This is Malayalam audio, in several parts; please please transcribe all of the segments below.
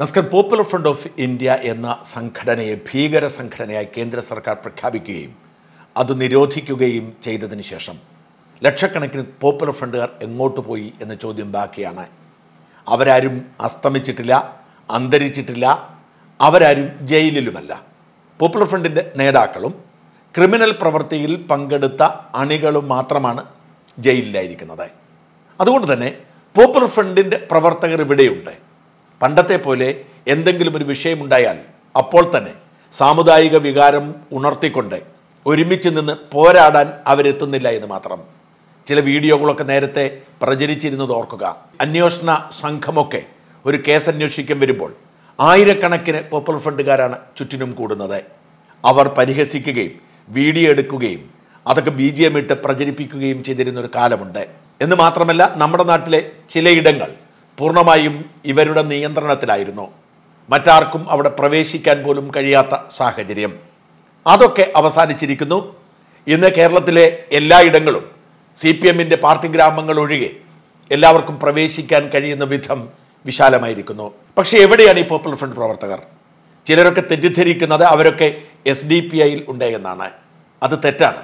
നസ്കർ പോപ്പുലർ ഫ്രണ്ട് ഓഫ് ഇന്ത്യ എന്ന സംഘടനയെ ഭീകര സംഘടനയായി കേന്ദ്ര സർക്കാർ പ്രഖ്യാപിക്കുകയും അത് നിരോധിക്കുകയും ചെയ്തതിന് ശേഷം ലക്ഷക്കണക്കിന് പോപ്പുലർ ഫ്രണ്ടുകാർ എങ്ങോട്ട് പോയി എന്ന ചോദ്യം ബാക്കിയാണ് അവരാരും അസ്തമിച്ചിട്ടില്ല അന്തരിച്ചിട്ടില്ല അവരാരും ജയിലിലുമല്ല പോപ്പുലർ ഫ്രണ്ടിൻ്റെ നേതാക്കളും ക്രിമിനൽ പ്രവൃത്തിയിൽ പങ്കെടുത്ത അണികളും മാത്രമാണ് ജയിലിലായിരിക്കുന്നത് അതുകൊണ്ട് തന്നെ പോപ്പുലർ ഫ്രണ്ടിൻ്റെ പ്രവർത്തകർ ഇവിടെയുണ്ട് പണ്ടത്തെ പോലെ എന്തെങ്കിലും ഒരു വിഷയമുണ്ടായാൽ അപ്പോൾ തന്നെ സാമുദായിക വികാരം ഉണർത്തിക്കൊണ്ട് ഒരുമിച്ച് നിന്ന് പോരാടാൻ അവരെത്തുന്നില്ല എന്ന് മാത്രം ചില വീഡിയോകളൊക്കെ നേരത്തെ പ്രചരിച്ചിരുന്നത് ഓർക്കുക അന്വേഷണ സംഘമൊക്കെ ഒരു കേസ് അന്വേഷിക്കാൻ വരുമ്പോൾ ആയിരക്കണക്കിന് പോപ്പുലർ ഫ്രണ്ടുകാരാണ് ചുറ്റിനും കൂടുന്നത് അവർ പരിഹസിക്കുകയും വീഡിയോ എടുക്കുകയും അതൊക്കെ ബി ജി എം ഇട്ട് പ്രചരിപ്പിക്കുകയും ചെയ്തിരുന്ന ഒരു കാലമുണ്ട് എന്ന് മാത്രമല്ല നമ്മുടെ നാട്ടിലെ ചിലയിടങ്ങൾ പൂർണ്ണമായും ഇവരുടെ നിയന്ത്രണത്തിലായിരുന്നു മറ്റാർക്കും അവിടെ പ്രവേശിക്കാൻ പോലും കഴിയാത്ത സാഹചര്യം അതൊക്കെ അവസാനിച്ചിരിക്കുന്നു ഇന്ന് കേരളത്തിലെ എല്ലായിടങ്ങളും സി പി എമ്മിൻ്റെ പാർട്ടി ഗ്രാമങ്ങൾ ഒഴികെ എല്ലാവർക്കും പ്രവേശിക്കാൻ കഴിയുന്ന വിധം വിശാലമായിരിക്കുന്നു പക്ഷേ എവിടെയാണ് ഈ പോപ്പുലർ ഫ്രണ്ട് പ്രവർത്തകർ ചിലരൊക്കെ തെറ്റിദ്ധരിക്കുന്നത് അവരൊക്കെ എസ് ഡി പി ഐയിൽ ഉണ്ട് എന്നാണ് അത് തെറ്റാണ്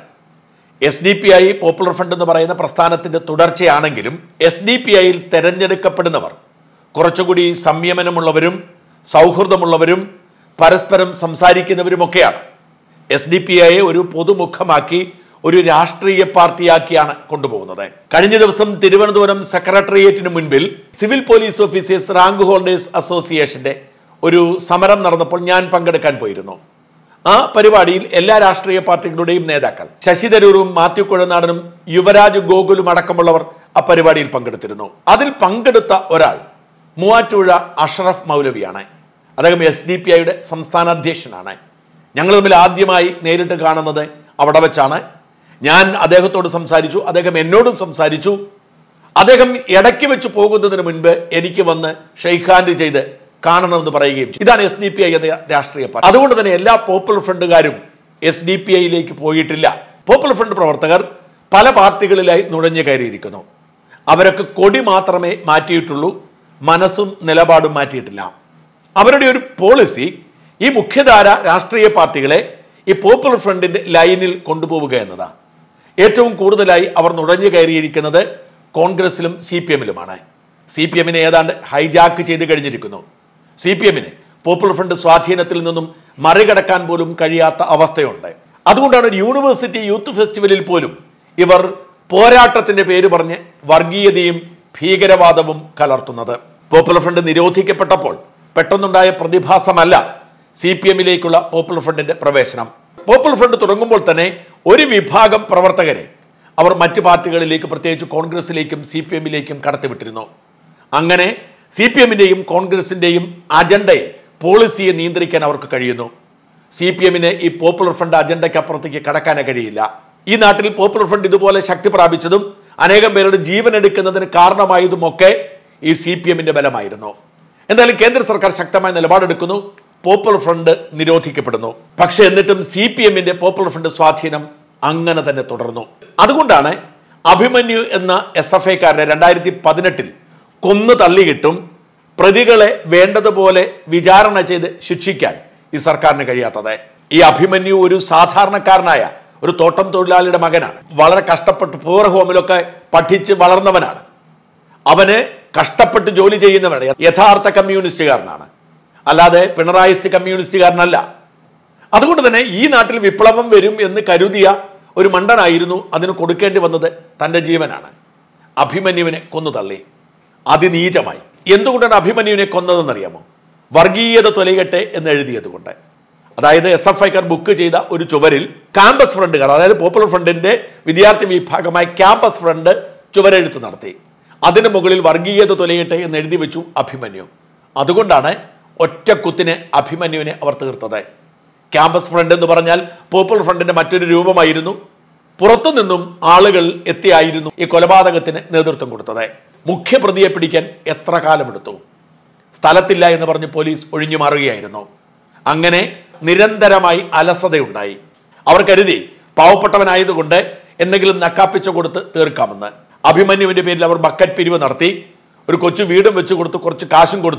S D P I popular front എന്ന് പറയുന്ന പ്രസ്ഥാനത്തിന്റെ തുടർച്ചയാണെങ്കിലും എസ് ഡി പി ഐയിൽ തെരഞ്ഞെടുക്കപ്പെടുന്നവർ കുറച്ചുകൂടി സംയമനമുള്ളവരും സൗഹൃദമുള്ളവരും പരസ്പരം സംസാരിക്കുന്നവരുമൊക്കെയാണ് എസ് ഡി പി ഐയെ ഒരു പൊതുമുഖമാക്കി ഒരു രാഷ്ട്രീയ പാർട്ടിയാക്കിയാണ് കൊണ്ടുപോകുന്നത് കഴിഞ്ഞ ദിവസം തിരുവനന്തപുരം സെക്രട്ടേറിയറ്റിന് മുൻപിൽ civil police officers rank holders അസോസിയേഷന്റെ ഒരു സമരം നടന്നപ്പോൾ ഞാൻ പങ്കെടുക്കാൻ പോയിരുന്നു ആ പരിപാടിയിൽ എല്ലാ രാഷ്ട്രീയ പാർട്ടികളുടെയും നേതാക്കൾ ശശി തരൂരും മാത്യു കുഴനാടനും യുവരാജ് ഗോകുലും അടക്കമുള്ളവർ ആ പരിപാടിയിൽ പങ്കെടുത്തിരുന്നു അതിൽ പങ്കെടുത്ത ഒരാൾ മൂവാറ്റുപുഴ അഷ്റഫ് മൗലവിയാണ് അദ്ദേഹം എസ് ഡി പി ഐയുടെ സംസ്ഥാന അധ്യക്ഷനാണ് ഞങ്ങൾ തമ്മിൽ ആദ്യമായി നേരിട്ട് കാണുന്നത് അവിടെ വെച്ചാണ് ഞാൻ അദ്ദേഹത്തോട് സംസാരിച്ചു അദ്ദേഹം എന്നോടും സംസാരിച്ചു അദ്ദേഹം ഇടയ്ക്ക് വെച്ച് പോകുന്നതിന് മുൻപ് എനിക്ക് വന്ന് ഷെയ്ഖ് ഹാൻഡ് ചെയ്ത് കാണണമെന്ന് പറയുകയും ചെയ്തു ഇതാണ് എസ് ഡി പി ഐ എന്ന രാഷ്ട്രീയ പാർട്ടി അതുകൊണ്ട് തന്നെ എല്ലാ പോപ്പുലർ ഫ്രണ്ടുകാരും എസ് ഡി പി ഐയിലേക്ക് പോയിട്ടില്ല പോപ്പുലർ ഫ്രണ്ട് പ്രവർത്തകർ പല പാർട്ടികളിലായി നുഴഞ്ഞു കയറിയിരിക്കുന്നു അവരൊക്കെ കൊടി മാത്രമേ മാറ്റിയിട്ടുള്ളൂ മനസ്സും നിലപാടും മാറ്റിയിട്ടില്ല അവരുടെ ഒരു പോളിസി ഈ മുഖ്യധാര രാഷ്ട്രീയ പാർട്ടികളെ ഈ പോപ്പുലർ ഫ്രണ്ടിന്റെ ലൈനിൽ കൊണ്ടുപോവുക എന്നതാണ് ഏറ്റവും കൂടുതലായി അവർ നുഴഞ്ഞു കയറിയിരിക്കുന്നത് കോൺഗ്രസിലും സി പി എമ്മിലുമാണ് സി പി എമ്മിനെ ഏതാണ്ട് ഹൈജാക്ക് ചെയ്ത് കഴിഞ്ഞിരിക്കുന്നു സി പി എമ്മിന് പോപ്പുലർ ഫ്രണ്ട് സ്വാധീനത്തിൽ നിന്നും മറികടക്കാൻ പോലും കഴിയാത്ത അവസ്ഥയുണ്ട് അതുകൊണ്ടാണ് ഒരു യൂണിവേഴ്സിറ്റി യൂത്ത് ഫെസ്റ്റിവലിൽ പോലും ഇവർ പോരാട്ടത്തിന്റെ പേര് പറഞ്ഞ് വർഗീയതയും ഭീകരവാദവും കലർത്തുന്നത് പോപ്പുലർ ഫ്രണ്ട് നിരോധിക്കപ്പെട്ടപ്പോൾ പെട്ടെന്നുണ്ടായ പ്രതിഭാസമല്ല സി പി എമ്മിലേക്കുള്ള പോപ്പുലർ ഫ്രണ്ടിന്റെ പ്രവേശനം പോപ്പുലർ ഫ്രണ്ട് തുടങ്ങുമ്പോൾ തന്നെ ഒരു വിഭാഗം പ്രവർത്തകരെ അവർ മറ്റു പാർട്ടികളിലേക്ക് പ്രത്യേകിച്ച് കോൺഗ്രസിലേക്കും സി പി എമ്മിലേക്കും കടത്തിവിട്ടിരുന്നു അങ്ങനെ സി പി എമ്മിൻ്റെയും കോൺഗ്രസിൻ്റെയും അജണ്ടയെ പോളിസിയെ നിയന്ത്രിക്കാൻ അവർക്ക് കഴിയുന്നു സി പി എമ്മിന് ഈ പോപ്പുലർ ഫ്രണ്ട് അജണ്ടയ്ക്ക് അപ്പുറത്തേക്ക് കടക്കാനേ കഴിയില്ല ഈ നാട്ടിൽ പോപ്പുലർ ഫ്രണ്ട് ഇതുപോലെ ശക്തി പ്രാപിച്ചതും അനേകം പേരുടെ ജീവൻ എടുക്കുന്നതിന് കാരണമായതുമൊക്കെ ഈ സി പി എമ്മിന്റെ ബലമായിരുന്നു എന്തായാലും കേന്ദ്ര സർക്കാർ ശക്തമായ നിലപാടെടുക്കുന്നു പോപ്പുലർ ഫ്രണ്ട് നിരോധിക്കപ്പെടുന്നു പക്ഷെ എന്നിട്ടും സി പി എമ്മിന്റെ പോപ്പുലർ ഫ്രണ്ട് സ്വാധീനം അങ്ങനെ തന്നെ തുടർന്നു അതുകൊണ്ടാണ് അഭിമന്യു എന്ന എസ് എഫ് ഐക്കാരനെ രണ്ടായിരത്തി പതിനെട്ടിൽ കൊന്നു തള്ളിയിട്ടും പ്രതികളെ വേണ്ടതുപോലെ വിചാരണ ചെയ്ത് ശിക്ഷിക്കാൻ ഈ സർക്കാരിന് കഴിയാത്തത് ഈ അഭിമന്യു ഒരു സാധാരണക്കാരനായ ഒരു തോട്ടം തൊഴിലാളിയുടെ മകനാണ് വളരെ കഷ്ടപ്പെട്ട് പൂർ ഹോമിലൊക്കെ പഠിച്ച് വളർന്നവനാണ് അവന് കഷ്ടപ്പെട്ട് ജോലി ചെയ്യുന്നവനാണ് യഥാർത്ഥ കമ്മ്യൂണിസ്റ്റുകാരനാണ് അല്ലാതെ പിണറായിസ്റ്റ് കമ്മ്യൂണിസ്റ്റുകാരനല്ല അതുകൊണ്ട് തന്നെ ഈ നാട്ടിൽ വിപ്ലവം വരും എന്ന് കരുതിയ ഒരു മണ്ടനായിരുന്നു അതിന് കൊടുക്കേണ്ടി വന്നത് തൻ്റെ ജീവനാണ് അഭിമന്യുവിനെ കൊന്നു തള്ളി അതിനീചമായി എന്തുകൊണ്ടാണ് അഭിമന്യുവിനെ കൊന്നതെന്നറിയാമോ വർഗീയത തൊലയട്ടെ എന്ന് എഴുതിയത് കൊണ്ട് അതായത് എസ് എഫ് ഐക്കാർ ബുക്ക് ചെയ്ത ഒരു ചുവരിൽ ക്യാമ്പസ് ഫ്രണ്ടുകാർ അതായത് പോപ്പുലർ ഫ്രണ്ടിന്റെ വിദ്യാർത്ഥി വിഭാഗമായ ക്യാമ്പസ് ഫ്രണ്ട് ചുവരെഴുത്ത് നടത്തി അതിന് മുകളിൽ വർഗീയത തൊലയട്ടെ എന്ന് എഴുതി വെച്ചു അഭിമന്യു അതുകൊണ്ടാണ് ഒറ്റ കുത്തിന് അഭിമന്യുവിനെ അവർ തീർത്തത് ക്യാമ്പസ് ഫ്രണ്ട് എന്ന് പറഞ്ഞാൽ പോപ്പുലർ ഫ്രണ്ടിന്റെ മറ്റൊരു രൂപമായിരുന്നു പുറത്തുനിന്നും ആളുകൾ എത്തിയായിരുന്നു ഈ കൊലപാതകത്തിന് നേതൃത്വം കൊടുത്തത് മുഖ്യപ്രതിയെ പിടിക്കാൻ എത്ര കാലമെടുത്തു സ്ഥലത്തില്ല എന്ന് പറഞ്ഞ് പോലീസ് ഒഴിഞ്ഞു മാറുകയായിരുന്നു അങ്ങനെ നിരന്തരമായി അലസതയുണ്ടായി അവർ കരുതി പാവപ്പെട്ടവനായതുകൊണ്ട് എന്തെങ്കിലും നക്കാപ്പിച്ചു കൊടുത്ത് തീർക്കാമെന്ന് അഭിമന്യുവിന്റെ പേരിൽ അവർ ബക്കറ്റ് പിരിവ് നടത്തി ഒരു കൊച്ചു വീടും വെച്ച് കൊടുത്തു കുറച്ച് കാശും കൊടുത്തു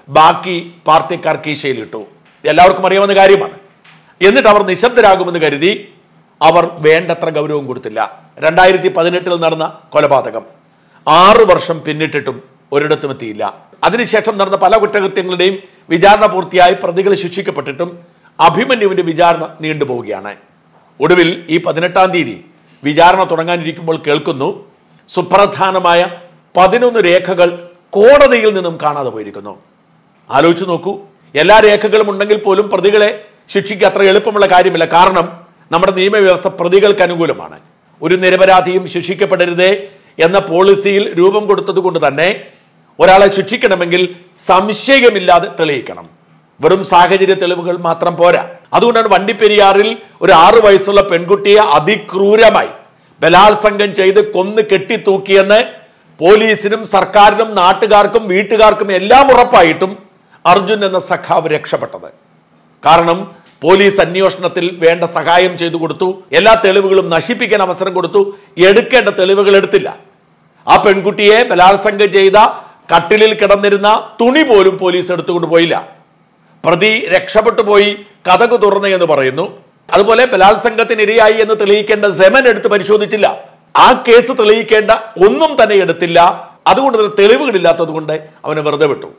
ബാക്കി പാർട്ടിക്കാർ കീശയിലിട്ടു എല്ലാവർക്കും അറിയാവുന്ന കാര്യമാണ് എന്നിട്ട് അവർ നിശബ്ദരാകുമെന്ന് കരുതി അവർ വേണ്ടത്ര ഗൗരവം കൊടുത്തില്ല രണ്ടായിരത്തി പതിനെട്ടിൽ നടന്ന കൊലപാതകം ആറു വർഷം പിന്നിട്ടിട്ടും ഒരിടത്തും എത്തിയില്ല അതിനുശേഷം നടന്ന പല കുറ്റകൃത്യങ്ങളുടെയും വിചാരണ പൂർത്തിയായി പ്രതികൾ ശിക്ഷിക്കപ്പെട്ടിട്ടും അഭിമന്യുവിന്റെ വിചാരണ നീണ്ടുപോവുകയാണ് ഒടുവിൽ ഈ പതിനെട്ടാം തീയതി വിചാരണ തുടങ്ങാനിരിക്കുമ്പോൾ കേൾക്കുന്നു സുപ്രധാനമായ പതിനൊന്ന് രേഖകൾ കോടതിയിൽ നിന്നും കാണാതെ പോയിരിക്കുന്നു ആലോചിച്ച് നോക്കൂ എല്ലാ രേഖകളും ഉണ്ടെങ്കിൽ പോലും പ്രതികളെ ശിക്ഷിക്കുക അത്ര എളുപ്പമുള്ള കാര്യമില്ല കാരണം നമ്മുടെ നിയമവ്യവസ്ഥ പ്രതികൾക്ക് അനുകൂലമാണ് ഒരു നിരപരാധിയും ശിക്ഷിക്കപ്പെടരുതേ എന്ന പോളിസിയിൽ രൂപം കൊടുത്തത് കൊണ്ട് തന്നെ ഒരാളെ ശിക്ഷിക്കണമെങ്കിൽ സംശയമില്ലാതെ തെളിയിക്കണം വെറും സാഹചര്യ തെളിവുകൾ മാത്രം പോരാ അതുകൊണ്ടാണ് വണ്ടിപ്പെരിയാറിൽ ഒരു ആറു വയസ്സുള്ള പെൺകുട്ടിയെ അതിക്രൂരമായി ബലാത്സംഗം ചെയ്ത് കൊന്ന് കെട്ടിത്തൂക്കിയെന്ന് പോലീസിനും സർക്കാരിനും നാട്ടുകാർക്കും വീട്ടുകാർക്കും എല്ലാം ഉറപ്പായിട്ടും അർജുൻ എന്ന സഖാവ് രക്ഷപ്പെട്ടത് കാരണം പോലീസ് അന്വേഷണത്തിൽ വേണ്ട സഹായം ചെയ്തു കൊടുത്തു എല്ലാ തെളിവുകളും നശിപ്പിക്കാൻ അവസരം കൊടുത്തു എടുക്കേണ്ട തെളിവുകൾ എടുത്തില്ല ആ പെൺകുട്ടിയെ ബലാത്സംഗം ചെയ്ത കട്ടിലിൽ കിടന്നിരുന്ന തുണി പോലും പോലീസ് എടുത്തുകൊണ്ട് പോയില്ല പ്രതി രക്ഷപ്പെട്ടു പോയി കഥകു തുറന്നു എന്ന് പറയുന്നു അതുപോലെ ബലാത്സംഗത്തിന് ഇരയായി എന്ന് തെളിയിക്കേണ്ട സെമൻ എടുത്ത് പരിശോധിച്ചില്ല ആ കേസ് തെളിയിക്കേണ്ട ഒന്നും തന്നെ എടുത്തില്ല അതുകൊണ്ട് തന്നെ തെളിവുകളില്ലാത്തത് കൊണ്ട് അവനെ വെറുതെ വിട്ടു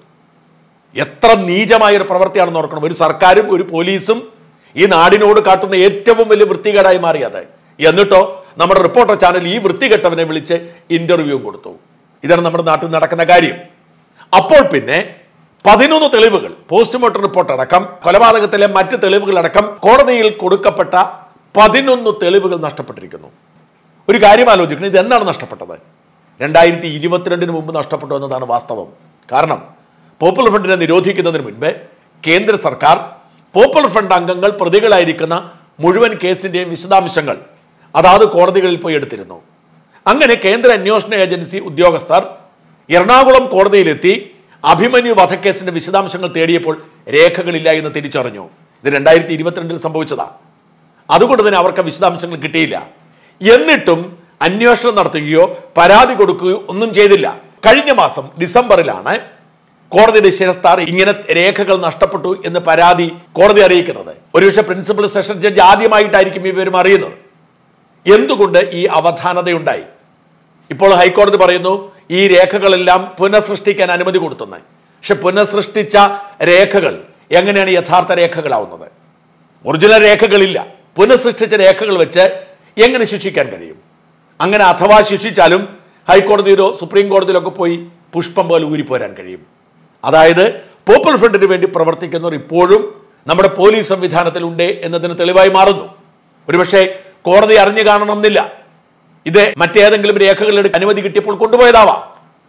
എത്ര നീചമായ ഒരു പ്രവൃത്തിയാണെന്ന് ഓർക്കണം ഒരു സർക്കാരും ഒരു പോലീസും ഈ നാടിനോട് കാട്ടുന്ന ഏറ്റവും വലിയ വൃത്തികേടായി മാറിയത് എന്നിട്ടോ നമ്മുടെ റിപ്പോർട്ടർ ചാനൽ ഈ വൃത്തികെട്ടവനെ വിളിച്ച് ഇന്റർവ്യൂ കൊടുത്തു ഇതാണ് നമ്മുടെ നാട്ടിൽ നടക്കുന്ന കാര്യം അപ്പോൾ പിന്നെ പതിനൊന്ന് തെളിവുകൾ പോസ്റ്റ്മോർട്ടം റിപ്പോർട്ട് അടക്കം കൊലപാതകത്തിലെ മറ്റ് തെളിവുകൾ അടക്കം കോടതിയിൽ കൊടുക്കപ്പെട്ട പതിനൊന്ന് തെളിവുകൾ നഷ്ടപ്പെട്ടിരിക്കുന്നു ഒരു കാര്യം ആലോചിക്കണം ഇത് എന്നാണ് നഷ്ടപ്പെട്ടത് രണ്ടായിരത്തി ഇരുപത്തിരണ്ടിന് മുമ്പ് നഷ്ടപ്പെട്ടു എന്നതാണ് വാസ്തവം കാരണം പോപ്പുലർ ഫണ്ടിനെ നിരോധിക്കുന്നതിന് മുൻപ് കേന്ദ്ര സർക്കാർ പോപ്പുലർ ഫണ്ട് അംഗങ്ങൾ പ്രതികളായിരിക്കുന്ന മുഴുവൻ കേസിന്റെയും വിശദാംശങ്ങൾ അതാത് കോടതികളിൽ പോയി എടുത്തിരുന്നു അങ്ങനെ കേന്ദ്ര അന്വേഷണ ഏജൻസി ഉദ്യോഗസ്ഥർ എറണാകുളം കോടതിയിലെത്തി അഭിമന്യു വധക്കേസിന്റെ വിശദാംശങ്ങൾ തേടിയപ്പോൾ രേഖകളില്ല എന്ന് തിരിച്ചറിഞ്ഞു ഇത് രണ്ടായിരത്തി ഇരുപത്തിരണ്ടിൽ സംഭവിച്ചതാണ് അതുകൊണ്ട് തന്നെ അവർക്ക് വിശദാംശങ്ങൾ കിട്ടിയില്ല എന്നിട്ടും അന്വേഷണം നടത്തുകയോ പരാതി കൊടുക്കുകയോ ഒന്നും ചെയ്തില്ല കഴിഞ്ഞ മാസം ഡിസംബറിലാണ് കോടതിയുടെ ശിരസ്താർ ഇങ്ങനെ രേഖകൾ നഷ്ടപ്പെട്ടു എന്ന് പരാതി കോടതി അറിയിക്കുന്നത് ഒരുപക്ഷെ പ്രിൻസിപ്പൽ സെഷൻ ജഡ്ജ് ആദ്യമായിട്ടായിരിക്കും ഈ വിവരം അറിയുന്നത് എന്തുകൊണ്ട് ഈ അവധാനതയുണ്ടായി ഇപ്പോൾ ഹൈക്കോടതി പറയുന്നു ഈ രേഖകളെല്ലാം പുനഃസൃഷ്ടിക്കാൻ അനുമതി കൊടുത്തുന്നത് പക്ഷെ പുനഃസൃഷ്ടിച്ച രേഖകൾ എങ്ങനെയാണ് യഥാർത്ഥ രേഖകളാവുന്നത് ഒറിജിനൽ രേഖകളില്ല പുനഃസൃഷ്ടിച്ച രേഖകൾ വെച്ച് എങ്ങനെ ശിക്ഷിക്കാൻ കഴിയും അങ്ങനെ അഥവാ ശിക്ഷിച്ചാലും ഹൈക്കോടതിയിലോ സുപ്രീം കോടതിയിലൊക്കെ പോയി പുഷ്പം പോലെ ഊരിപ്പോരാൻ കഴിയും അതായത് പോപ്പുലർ ഫ്രണ്ടിന് വേണ്ടി പ്രവർത്തിക്കുന്നവർ ഇപ്പോഴും നമ്മുടെ പോലീസ് സംവിധാനത്തിലുണ്ട് എന്നതിന് തെളിവായി മാറുന്നു ഒരുപക്ഷെ കോടതി അറിഞ്ഞു കാണണമെന്നില്ല ഇത് മറ്റേതെങ്കിലും രേഖകൾ എടുക്കാൻ അനുമതി കിട്ടിയപ്പോൾ കൊണ്ടുപോയതാവാം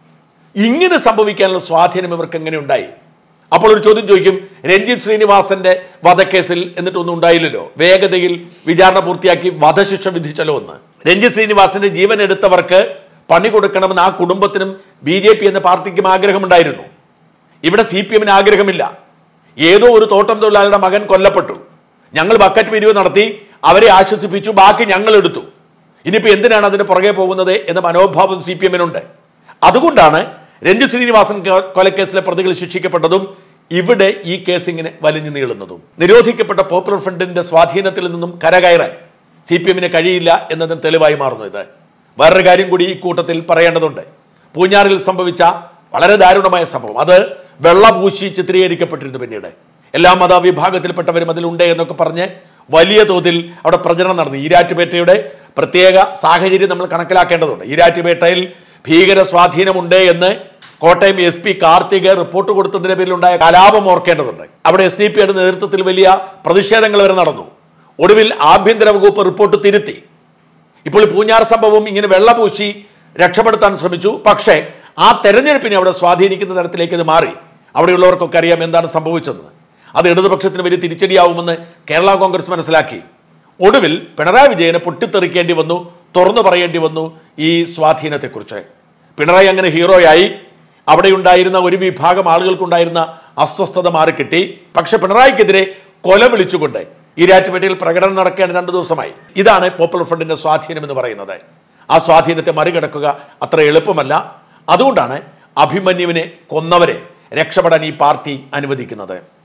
ഇങ്ങനെ സംഭവിക്കാനുള്ള സ്വാധീനം ഇവർക്ക് എങ്ങനെ ഉണ്ടായി അപ്പോൾ ഒരു ചോദ്യം ചോദിക്കും രഞ്ജിത്ത് ശ്രീനിവാസന്റെ വധക്കേസിൽ എന്നിട്ടൊന്നും ഉണ്ടായില്ലല്ലോ വേഗതയിൽ വിചാരണ പൂർത്തിയാക്കി വധശിക്ഷ വിധിച്ചല്ലോ എന്ന് രഞ്ജിത്ത് ശ്രീനിവാസന്റെ ജീവൻ എടുത്തവർക്ക് പണി കൊടുക്കണമെന്ന് ആ കുടുംബത്തിനും ബി ജെ പി എന്ന പാർട്ടിക്കും ആഗ്രഹമുണ്ടായിരുന്നു ഇവിടെ സി പി എമ്മിന് ആഗ്രഹമില്ല ഏതോ ഒരു തോട്ടം തൊഴിലാളിയുടെ മകൻ കൊല്ലപ്പെട്ടു ഞങ്ങൾ ബക്കറ്റ് പിരിവ് നടത്തി അവരെ ആശ്വസിപ്പിച്ചു ബാക്കി ഞങ്ങൾ എടുത്തു ഇനിയിപ്പോ എന്തിനാണ് അതിന് പുറകെ പോകുന്നത് എന്ന മനോഭാവം സി പി എമ്മിനുണ്ട് അതുകൊണ്ടാണ് രഞ്ജിത് ശ്രീനിവാസൻ കൊ- കൊലക്കേസിലെ പ്രതികൾ ശിക്ഷിക്കപ്പെട്ടതും ഇവിടെ ഈ കേസ് ഇങ്ങനെ വലിഞ്ഞു നീളുന്നതും നിരോധിക്കപ്പെട്ട പോപ്പുലർ ഫ്രണ്ടിന്റെ സ്വാധീനത്തിൽ നിന്നും കരകയറാൻ സി പി എമ്മിന് കഴിയില്ല എന്നതിന് തെളിവായി മാറുന്നു ഇത് വേറൊരു കാര്യം കൂടി ഈ കൂട്ടത്തിൽ പറയേണ്ടതുണ്ട് പൂഞ്ഞാറിൽ സംഭവിച്ച വളരെ ദാരുണമായ സംഭവം അത് വെള്ളപൂശി ചിത്രീകരിക്കപ്പെട്ടിരുന്നു പിന്നീട് എല്ലാ മതവിഭാഗത്തിൽപ്പെട്ടവരും അതിലുണ്ട് എന്നൊക്കെ പറഞ്ഞ് വലിയ തോതിൽ അവിടെ പ്രചരണം നടന്നു ഈരാറ്റുപേട്ടയുടെ പ്രത്യേക സാഹചര്യം നമ്മൾ കണക്കിലാക്കേണ്ടതുണ്ട് ഈരാറ്റുപേട്ടയിൽ ഭീകര സ്വാധീനമുണ്ട് എന്ന് Kottayam S P Karthik report കൊടുത്തതിന്റെ പേരിലുണ്ടായ കലാപം ഓർക്കേണ്ടതുണ്ട് അവിടെ എസ് ഡി പിയുടെ നേതൃത്വത്തിൽ വലിയ പ്രതിഷേധങ്ങൾ വരെ നടന്നു ഒടുവിൽ ആഭ്യന്തര വകുപ്പ് റിപ്പോർട്ട് തിരുത്തി ഇപ്പോൾ ഈ പൂഞ്ഞാർ സംഭവം ഇങ്ങനെ വെള്ളപൂശി രക്ഷപ്പെടുത്താൻ ശ്രമിച്ചു പക്ഷേ ആ തെരഞ്ഞെടുപ്പിനെ അവിടെ സ്വാധീനിക്കുന്ന തരത്തിലേക്ക് ഇത് മാറി അവിടെയുള്ളവർക്കൊക്കെ അറിയാം എന്താണ് സംഭവിച്ചതെന്ന് അത് ഇടതുപക്ഷത്തിന് വലിയ തിരിച്ചടിയാവുമെന്ന് കേരള കോൺഗ്രസ് മനസ്സിലാക്കി ഒടുവിൽ പിണറായി വിജയനെ പൊട്ടിത്തെറിക്കേണ്ടി വന്നു തുറന്നു പറയേണ്ടി വന്നു ഈ സ്വാധീനത്തെക്കുറിച്ച് പിണറായി അങ്ങനെ ഹീറോയായി അവിടെ ഉണ്ടായിരുന്ന ഒരു വിഭാഗം ആളുകൾക്കുണ്ടായിരുന്ന അസ്വസ്ഥത മാറിക്കിട്ടി പക്ഷെ പിണറായിക്കെതിരെ കൊല വിളിച്ചുകൊണ്ട് ഈരാറ്റുപേട്ടയിൽ പ്രകടനം നടക്കേണ്ട രണ്ടു ദിവസമായി ഇതാണ് പോപ്പുലർ ഫ്രണ്ടിന്റെ സ്വാധീനം എന്ന് പറയുന്നത് ആ സ്വാധീനത്തെ മറികടക്കുക അത്ര എളുപ്പമല്ല അതുകൊണ്ടാണ് അഭിമന്യുവിനെ കൊന്നവരെ രക്ഷപ്പെടാൻ ഈ പാർട്ടി അനുവദിക്കുന്നത്